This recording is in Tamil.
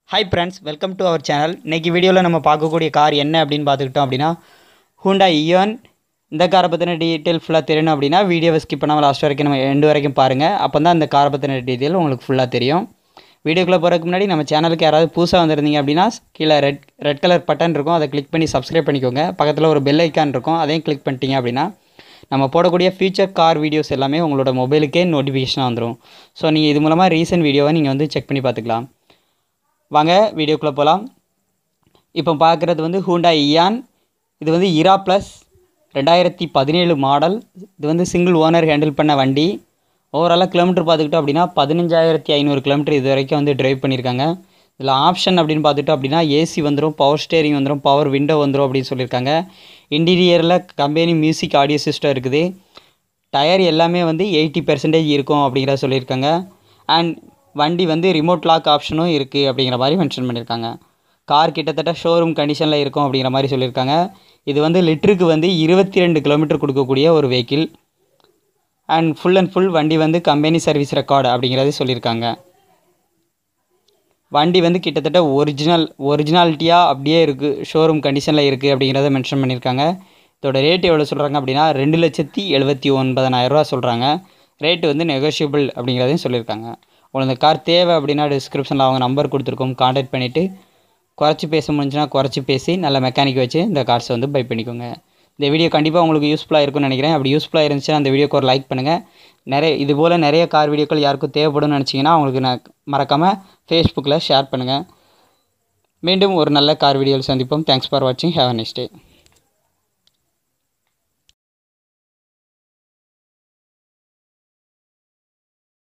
hi friends welcome to our channel இன்றைக்கி வீடியோவில் நம்ம பார்க்கக்கூடிய கார் என்ன அப்படின்னு பார்த்துக்கிட்டோம் அப்படின்னா ஹூண்டா இயான் இந்த காரை பற்றின டீட்டெயில் ஃபுல்லாக தெரியணும் அப்படின்னா வீடியோவை ஸ்கிப் பண்ணாமல் லாஸ்ட் வரைக்கும் நம்ம எண்டு வரைக்கும் பாருங்கள் அப்போ தான் இந்த காரை பற்றின டீட்டெயில் உங்களுக்கு ஃபுல்லாக தெரியும் வீடியோக்குள்ளே போகிறதுக்கு முன்னாடி நம்ம சேனலுக்கு யாராவது புதுசாக வந்திருந்தீங்க அப்படின்னா கீழே ரெட் ரெட் கலர் பட்டன் இருக்கும் அதை கிளிக் பண்ணி சப்ஸ்கிரைப் பண்ணிக்கோங்க பக்கத்தில் ஒரு பெல் ஐக்கான் இருக்கும் அதையும் கிளிக் பண்ணிட்டீங்க அப்படின்னா நம்ம போடக்கூடிய ஃபியூச்சர் கார் வீடியோஸ் எல்லாமே உங்களோட மொபைலுக்கே நோட்டிஃபிகேஷனாக வந்துடும் ஸோ நீங்கள் இது மூலமாக ரீசன்ட் வீடியோவை நீங்கள் வந்து செக் பண்ணி பார்த்துக்கலாம் வாங்க வீடியோக்குள்ளே போகலாம் இப்போ பார்க்குறது வந்து ஹூண்டா இயான் இது வந்து இரா ப்ளஸ் ரெண்டாயிரத்தி பதினேழு மாடல் இது வந்து சிங்கிள் ஓனர் ஹேண்டில் பண்ண வண்டி ஓவராலாக கிலோமீட்டர் பார்த்துக்கிட்டோம் அப்படின்னா பதினஞ்சாயிரத்தி ஐநூறு கிலோமீட்டர் இது வரைக்கும் வந்து டிரைவ் பண்ணியிருக்காங்க இதில் ஆப்ஷன் அப்படின்னு பார்த்துட்டோம் அப்படின்னா ஏசி வந்துடும் பவர் ஸ்டேரிங் வந்துடும் பவர் விண்டோ வந்துடும் அப்படின்னு சொல்லியிருக்காங்க இன்டீரியரில் கம்பெனி மியூசிக் ஆடியோ சிஸ்டம் இருக்குது டயர் எல்லாமே வந்து எயிட்டி பெர்சன்டேஜ் இருக்கும் அப்படிங்கிற சொல்லியிருக்காங்க அண்ட் வண்டி வந்து ரிமோட் லாக் ஆப்ஷனும் இருக்குது அப்படிங்கிற மாதிரி மென்ஷன் பண்ணியிருக்காங்க கார் கிட்டத்தட்ட ஷோரூம் கண்டிஷனில் இருக்கும் அப்படிங்கிற மாதிரி சொல்லியிருக்காங்க இது வந்து லிட்டருக்கு வந்து இருபத்தி ரெண்டு கிலோமீட்டர் கொடுக்கக்கூடிய ஒரு vehicle and full and full வண்டி வந்து கம்பெனி சர்வீஸ் ரெக்கார்டு அப்படிங்கிறது சொல்லியிருக்காங்க வண்டி வந்து கிட்டத்தட்ட ஒரிஜினல் ஒரிஜினாலிட்டியாக அப்படியே இருக்குது ஷோரூம் கண்டிஷனில் இருக்குது அப்படிங்கிறத மென்ஷன் பண்ணியிருக்காங்க இதோட ரேட் எவ்வளோ சொல்கிறாங்க அப்படின்னா ரெண்டு லட்சத்தி எழுபத்தி ஒன்பதனாயிரரூவா சொல்கிறாங்க ரேட்டு வந்து நெகோஷியபிள் அப்படிங்கிறதையும் சொல்லியிருக்காங்க உங்களுக்கு இந்த கார் தேவை அப்படின்னா டிஸ்கிரிப்ஷனில் அவங்க நம்பர் கொடுத்துருக்கோம் காண்டாக்ட் பண்ணிவிட்டு குறைச்சி பேச முடிஞ்சுன்னா குறைச்சி பேசி நல்ல மெக்கானிக் வச்சு இந்த கார்ஸை வந்து பை பண்ணிக்கோங்க இந்த வீடியோ கண்டிப்பாக உங்களுக்கு யூஸ்ஃபுல்லாக இருக்கும்னு நினைக்கிறேன் அப்படி யூஸ்ஃபுல்லாக இருந்துச்சுன்னா அந்த வீடியோக்கு ஒரு லைக் பண்ணுங்கள் நிறைய இது போல் நிறைய கார் வீடியோக்கள் யாருக்கும் தேவைப்படும்னு நினச்சிங்கன்னா அவங்களுக்கு நான் மறக்காமல் ஃபேஸ்புக்கில் ஷேர் பண்ணுங்கள் மீண்டும் ஒரு நல்ல கார் வீடியோவில் சந்திப்போம் தேங்க்ஸ் ஃபார் வாட்சிங் ஹேவ் அ நெக்ஸ்ட் டே